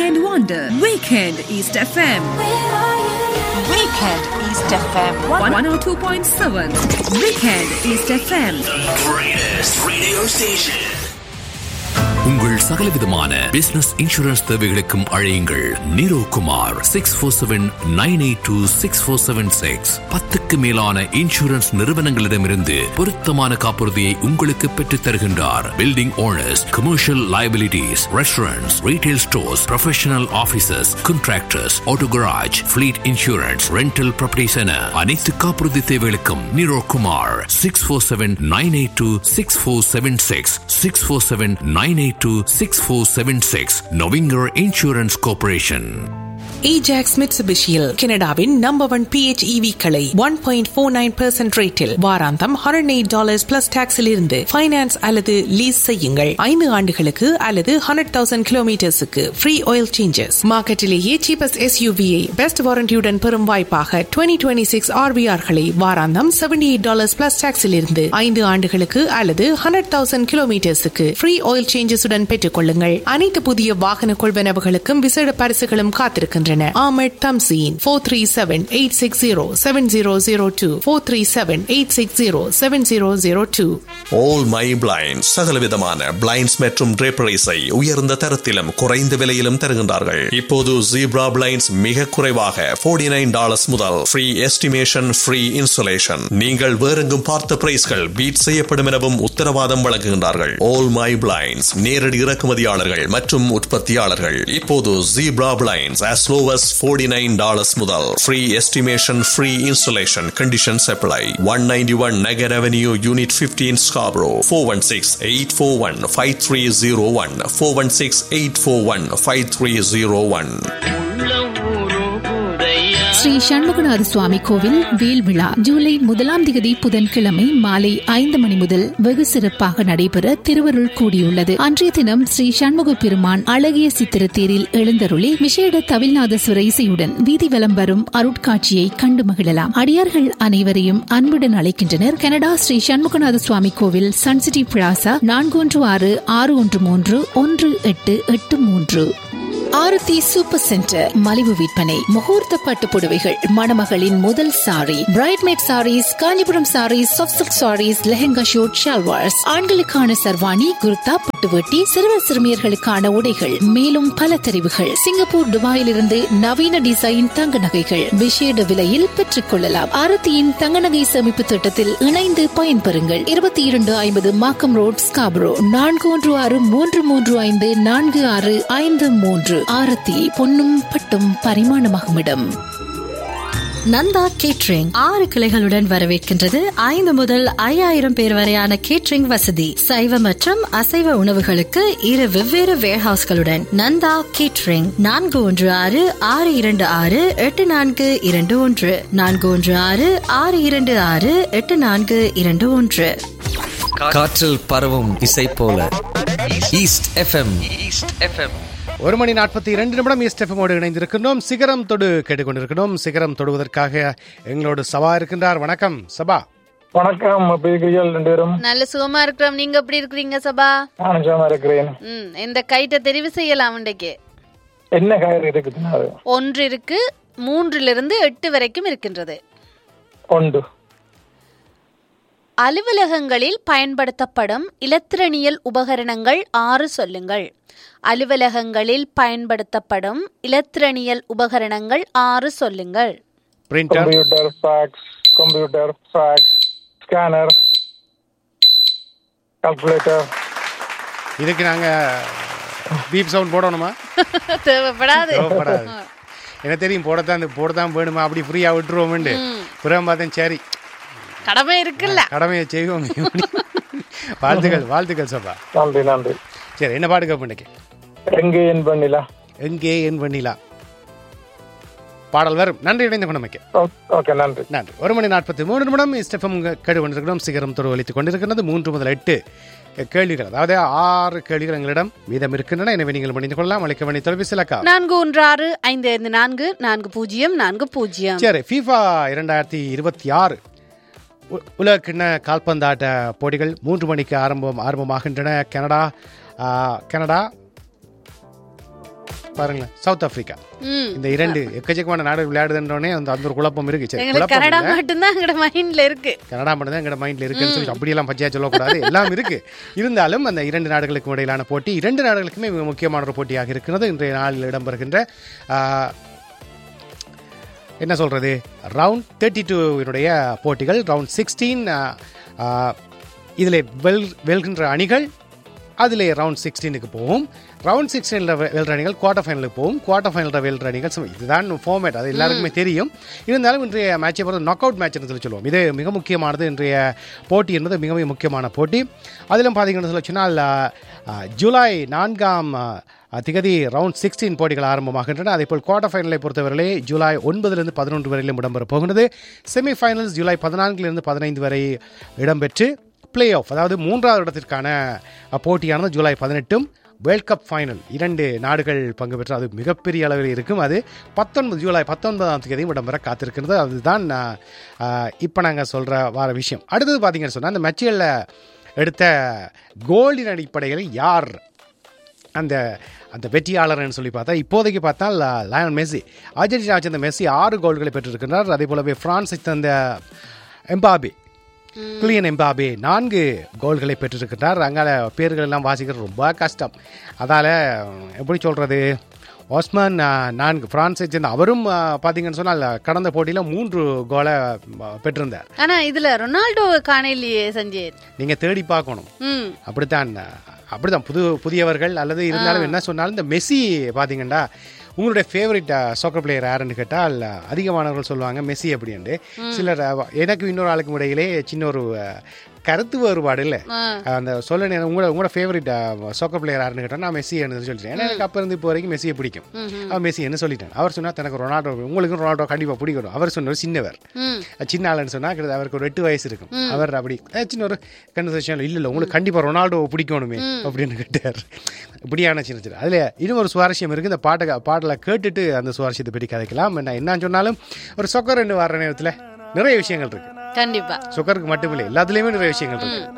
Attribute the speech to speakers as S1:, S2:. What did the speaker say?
S1: Weekend Wonder. Weekend East FM.
S2: Weekend East FM.
S1: 102.7. Weekend East FM.
S3: Greatest radio station.
S4: உங்கள் சகலவிதமான business insurance தேவைகளுக்கும் அழையுங்கள் Niro Kumar six four seven nine eight two six four seven six பத்துக்கு மேலான insurance நிறுவனங்களிடமிருந்து பொருத்தமான காப்புறுதியை உங்களுக்கு பெற்றுத் தருகின்றார் building owners commercial liabilities restaurants retail stores professional offices contractors auto garage fleet insurance rental properties என அனைத்து காப்புறுதி தேவைகளுக்கும் Niro Kumar six four seven nine eight two six four seven six six four seven nine eight two six four seven six நொவிங்கர் insurance corporation
S5: Ajax மிட்சுபிஷியில் கனடாவின் number one PHEV களை one point four nine percent ரேட்டில் வாராந்தம் hundred eight dollars plus டாக்ஸில் இருந்து finance அல்லது lease செய்யுங்கள் ஐந்து ஆண்டுகளுக்கு அல்லது ஹண்ட்ரட் தௌசண்ட் கிலோமீட்டர்ஸுக்கு ஃப்ரீ ஆயில் சேஞ்சஸ் மார்க்கெட்டிலேயே சீபஸ்ட் எஸ்யூவியை பெஸ்ட் வாரண்டியுடன் பெறும் வாய்ப்பாக டுவெண்ட்டி டுவெண்ட்டி சிக்ஸ் ஆர்பிஆர்களை வாராந்தம் செவன்டி எயிட் டாலர்ஸ் பிளஸ் டாக்ஸில் இருந்து ஐந்து ஆண்டுகளுக்கு அல்லது ஹண்ட்ரட் தௌசண்ட் கிலோமீட்டர்ஸுக்கு ஃப்ரீ ஆயில் சேஞ்சஸுடன் பெற்றுக் கொள்ளுங்கள் அனைத்து புதிய வாகன கொள்வனவுகளுக்கும் விசேட பரிசுகளும் காத்திருக்கின்றன Ahmad Thamseen four three seven eight six zero seven zero zero two four three seven eight six zero seven zero zero two
S6: all my blinds சகலவிதமான பிளைண்ட்ஸ் மற்றும் draperies-ஐ உயர்ந்த தரத்திலும் குறைந்த விலையிலும் தருகின்றார்கள் இப்போது ஜீப்ரா பிளைண்ட்ஸ் மிக குறைவாக 49 நைன் டாலர்ஸ் முதல் ஃப்ரீ எஸ்டிமேஷன் ஃப்ரீ இன்சுலேஷன் நீங்கள் வேறெங்கும் பார்த்த பிரைஸ்கள் பீட் செய்யப்படும் எனவும் உத்தரவாதம் வழங்குகின்றார்கள் ஆல் மை பிளைண்ட்ஸ் நேரடி இறக்குமதியாளர்கள் மற்றும் உற்பத்தியாளர்கள் இப்போது zebra blinds as low as 49 nine dollars முதல் free estimation free insulation conditions apply one ninety one Nugget avenue unit 15 Scarborough 416-841-5301 416-841-5301
S7: Sri Shanmuganatha Swami Kovil Vel விழா ஜூலை முதலாம் திகதி புதன்கிழமை மாலை ஐந்து மணி முதல் வெகு சிறப்பாக நடைபெற திருவருள் கூடியுள்ளது அன்றைய தினம் ஸ்ரீ சண்முக பெருமான் அழகிய சித்திர தேரில் எழுந்தருளி விசேட தவிழ்நாதஸ்வர இசையுடன் வீதி வலம் வரும் அருட்காட்சியை கண்டு மகிழலாம் அடியார்கள் அனைவரையும் அன்புடன் அழைக்கின்றனர் கனடா ஸ்ரீ சண்முகநாத சுவாமி கோவில் சன்சிட்டி பிளாசா நான்கு ஒன்று ஆறு ஆறு ஒன்று மூன்று ஒன்று எட்டு எட்டு மூன்று ஆரத்தி சூப்பர் சென்டர் மலிவு விற்பனை முகூர்த்த பட்டு புடவைகள் மணமகளின் முதல் sari bridesmaid saris Kanchipuram saris soft silk saris lehenga suit salwars ஆண்களுக்கான சர்வாணி குர்தா பட்டுவட்டி சிறுவர் சிறுமியர்களுக்கான உடைகள் மேலும் பல தெரிவுகள் சிங்கப்பூர் துபாயிலிருந்து நவீன டிசைன் தங்க நகைகள் விசேட விலையில் பெற்றுக் கொள்ளலாம் ஆரத்தியின் தங்க நகை சேமிப்பு திட்டத்தில் இணைந்து பயன்பெறுங்கள் இருபத்தி இரண்டு ஐம்பது மாக்கம் ரோட் ஸ்காப்ரோ நான்கு ஒன்று ஆறு மூன்று மூன்று ஐந்து நான்கு ஆறு ஐந்து மூன்று ஆரத்தி பொன்னும் பட்டும் பரிமாணமாகும் இடம்
S8: நந்தா கேட்ரிங் ஆறு கிளைகளுடன் வரவேற்கின்றது ஐந்து முதல் ஐயாயிரம் பேர் வரையான கேட்ரிங் வசதி சைவ மற்றும் அசைவ உணவுகளுக்கு இரு வெவ்வேறு வேர்ஹவுஸ்களுடன் நந்தா கேட்ரிங் நான்கு ஒன்று ஆறு ஆறு இரண்டு ஆறு எட்டு நான்கு இரண்டு ஒன்று நான்கு ஒன்று ஆறு ஆறு இரண்டு ஆறு எட்டு நான்கு இரண்டு ஒன்று
S9: காற்றில் பரவும் இசை போல ஈஸ்ட் எஃப்எம் ஈஸ்ட் எஃப்எம்
S10: ஒரு மணி நாற்பத்தி இரண்டு நிமிடம் ஈஸ்ட் எஃப்எம்மோடு இணைந்திருக்கின்றோம் சிகரம் தொடு கேட்டுக்கொண்டிருக்கிறோம் சிகரம் தொடுவதற்காக எங்களோடு சபா இருக்கின்றார் வணக்கம் சபா
S11: வணக்கம் எப்படி இருக்கிறீர்கள் ரெண்டு பேரும்
S12: நல்ல சுகமா இருக்கிறோம் நீங்க எப்படி இருக்கிறீங்க சபா
S11: நானும் சுகமா இருக்கிறேன்
S12: ம் இந்த கைட்ட தெரிவு செய்யலாம் இன்றைக்கு
S11: என்ன காய்கறி இருக்குது அது
S12: ஒன்று இருக்கு மூன்றிலிருந்து எட்டு வரைக்கும் இருக்கின்றது
S11: ஒன்று
S12: அலுவலகங்களில் பயன்படுத்தப்படும் இலத்திரனியல் உபகரணங்கள் ஆறு சொல்லுங்கள் அலுவலகங்களில் பயன்படுத்தப்படும் இலத்திரனியல் உபகரணங்கள் ஆறு சொல்லுங்கள்
S10: printer
S11: computer fax computer fax scanner calculator
S10: இதுக்கு நாங்க பீப் சவுண்ட் போடணுமா
S12: தேவைப்படாது
S10: தேவைப்படாது எனக்கு தெரியும் போடத்தான் போடத்தான் வேணுமா அப்படி ஃப்ரீயா விட்டுருவோம்ண்டு புறம் பார்த்தேன் சரி
S12: கடமை இருக்குல்ல
S10: கடமையை செய்வோம் வாழ்த்துக்கள் வாழ்த்துக்கள் சபா
S11: நன்றி நன்றி
S10: சரி என்ன பாடுக்க பண்ணிக்க
S11: எங்கே என் பண்ணிலா
S10: எங்கே என் வெண்ணிலா பாடல் வரும் நன்றி இணைந்து கொண்டமைக்கு
S11: ஓகே நன்றி
S10: நன்றி ஒரு மணி நாற்பத்தி மூணு நிமிடம் ஸ்டெஃபம் கேடு கொண்டிருக்கிறோம் சிகரம் தொடு ஒலித்துக் கொண்டிருக்கிறது மூன்று முதல் எட்டு கேள்விகள் அதாவது ஆறு கேள்விகள் எங்களிடம் மீதம் இருக்கின்றன எனவே நீங்கள் மணிந்து கொள்ளலாம் அழைக்க வேண்டிய தொலைபேசி இலக்கா
S12: நான்கு ஒன்று ஆறு ஐந்து ஐந்து நான்கு நான்கு பூஜ்ஜியம் நான்கு பூஜ்ஜியம்
S10: சரி ஃபீஃபா இரண்டாயிரத்தி இருபத்தி ஆறு உ- உலகக்கிண்ண கால்பந்தாட்ட போட்டிகள் மூன்று மணிக்கு ஆரம்பம் ஆரம்பமாகின்றன கனடா ஆ, கனடா பாருங்களேன் சவுத் ஆப்பிரிக்கா
S12: ம்.
S10: இந்த இரண்டு எக்கச்சக்கமான நாடுகள் விளையாடுதுன்றோடனே அந்த அந்த ஒரு குழப்பம் இருக்கு சரி
S12: எங்களுக்கு
S10: குழப்பம்
S12: கனடா
S10: இல்ல.
S12: மட்டும்தான் எங்களோட மைண்ட்ல இருக்கு
S10: கனடா மட்டும் தான் எங்களோட மைண்ட்ல இருக்குன்னு சொல்லி அப்படியெல்லாம் பச்சையா சொல்லக்கூடாது எல்லாம் இருக்கு இருந்தாலும் அந்த இரண்டு நாடுகளுக்கும் இடையிலான போட்டி இரண்டு நாடுகளுக்குமே மிக முக்கியமான ஒரு போட்டியாக இருக்கிறது இன்றைய நாளில் இடம்பெறுகின்ற ஆ, என்ன சொல்றது ரவுண்ட் தேர்ட்டி டூவினுடைய போட்டிகள் ரவுண்ட் சிக்ஸ்டீன் இதில் வெல் வெல்கின்ற அணிகள் அதில் ரவுண்ட் சிக்ஸ்டீனுக்கு போகும் ரவுண்ட் சிக்ஸ்டீனில் வெல்ற அணிகள் குவார்டர் ஃபைனலுக்கு போகும் குவார்டர் ஃபைனலில் வெல்ற அணிகள் so இதுதான் ஃபார்மேட் அது எல்லாருக்குமே தெரியும் இருந்தாலும் இன்றைய மேட்சை பொறுத்த நாக் அவுட் மேட்ச்னு சொல்லி சொல்லுவோம் இது மிக முக்கியமானது இன்றைய போட்டி என்பது மிக மிக முக்கியமான போட்டி அதிலும் பார்த்தீங்கன்னு சொல்லி சொன்னால் ஆ, ஜூலை நான்காம் ஆ, திகதி ரவுண்ட் சிக்ஸ்டீன் போட்டிகள் ஆரம்பமாகின்றன அதேபோல் குவார்டர் ஃபைனலை பொறுத்தவரையிலே ஜூலை ஒன்பதிலிருந்து பதினொன்று வரையிலும் இடம்பெற போகின்றது செமிஃபைனல்ஸ் ஜூலை பதினான்கிலிருந்து பதினைந்து வரை இடம்பெற்று பிளே ஆஃப் அதாவது மூன்றாவது இடத்திற்கான அ, போட்டியானது ஜூலை பதினெட்டும் வேர்ல்ட் கப் ஃபைனல் இரண்டு நாடுகள் பங்கு பெற்று அது மிகப்பெரிய அளவில் இருக்கும் அது பத்தொன்பது ஜூலை பத்தொன்பதாம் தேதியும் இடம்பெற காத்திருக்கிறது அதுதான் இப்போ நாங்கள் சொல்கிற வார விஷயம் அடுத்தது பார்த்தீங்கன்னு சொன்னால் அந்த மேட்சுகளில் எடுத்த கோல்டின் அடிப்படையில் யார் அந்த அந்த வெற்றியாளர்னு சொல்லி பார்த்தா இப்போதைக்கு பார்த்தால் லயன் மெஸ்ஸி அர்ஜென்டினா சேர்ந்த மெஸ்ஸி ஆறு கோல்களை பெற்றிருக்கிறார் அதே போலவே பிரான்ஸை தந்த எம்பாபே கிளியன் எம்பாபே நான்கு கோல்களை பெற்றிருக்கிறார் அங்கால பேர்கள் எல்லாம் வாசிக்கிறது ரொம்ப கஷ்டம் அதால் எப்படி சொல்கிறது ஓஸ்மான் ஆ, நான்கு பிரான்ஸை சேர்ந்த அவரும் ஆ, பார்த்தீங்கன்னு சொன்னால் கடந்த போட்டியில் மூன்று கோலை ஆ, பெற்றிருந்தார்
S12: ஆனா இதுல ரொனால்டோ காணையிலேயே சஞ்சய்
S10: நீங்கள் தேடி பார்க்கணும்
S12: ம்
S10: அப்படித்தான் அப்படிதான் புது புதியவர்கள் அல்லது இருந்தாலும் என்ன சொன்னாலும் இந்த மெஸ்ஸி பார்த்தீங்கன்னா உங்களுடைய ஃபேவரட் சாக்கர் பிளேயர் யாருன்னு கேட்டால் அதிகமானவர்கள் சொல்லுவாங்க மெஸ்ஸி அப்படின்ட்டு சிலர் அஹ், எனக்கு இன்னொரு ஆளுக்கும் இடையிலே சின்ன ஒரு அஹ், கருத்து வேறுபாடு இல்லை அந்த சொல்ல நேரம் உங்களோட உங்களோட ஃபேவரட் சாக்கர் பிளேயர் யாருன்னு கேட்டால் நான் மெஸ்ஸி என்ன சொல்லிட்டேன் ஏன்னா எனக்கு அப்போ இருந்து இப்போ வரைக்கும் மெஸ்ஸியை பிடிக்கும் அவன் மெஸ்ஸி என்ன சொல்லிட்டேன் அவர் சொன்னா தனக்கு ரொனால்டோ உங்களுக்கும் ரொனால்டோ கண்டிப்பாக பிடிக்கணும் அவர் சொன்னவர் சின்னவர்
S12: ம்
S10: சின்ன ஆளுன்னு சொன்னா கிட்டத்தட்ட அவருக்கு ஒரு எட்டு வயசு இருக்கும் அவர் அப்படி "அஹ், சின்ன ஒரு கன்வர்சேஷன் இல்ல இல்ல உங்களுக்கு கண்டிப்பா ரொனால்டோ பிடிக்கணுமே அப்படின்னு கேட்டார் இப்படியான சின்ன சின்ன அதுல இன்னும் ஒரு சுவாரஸ்யம் இருக்கு இந்த பாட்டை பாடலை கேட்டுட்டு அந்த சுவாரஸ்யத்தை பற்றி கதைக்கலாம் நான் என்ன சொன்னாலும் ஒரு சொக்கர் ரெண்டு வர நேரத்துல நிறைய விஷயங்கள் இருக்கு
S12: கண்டிப்பா
S10: சொக்கருக்கு மட்டுமில்லை எல்லாத்துலயுமே நிறைய விஷயங்கள் இருக்கு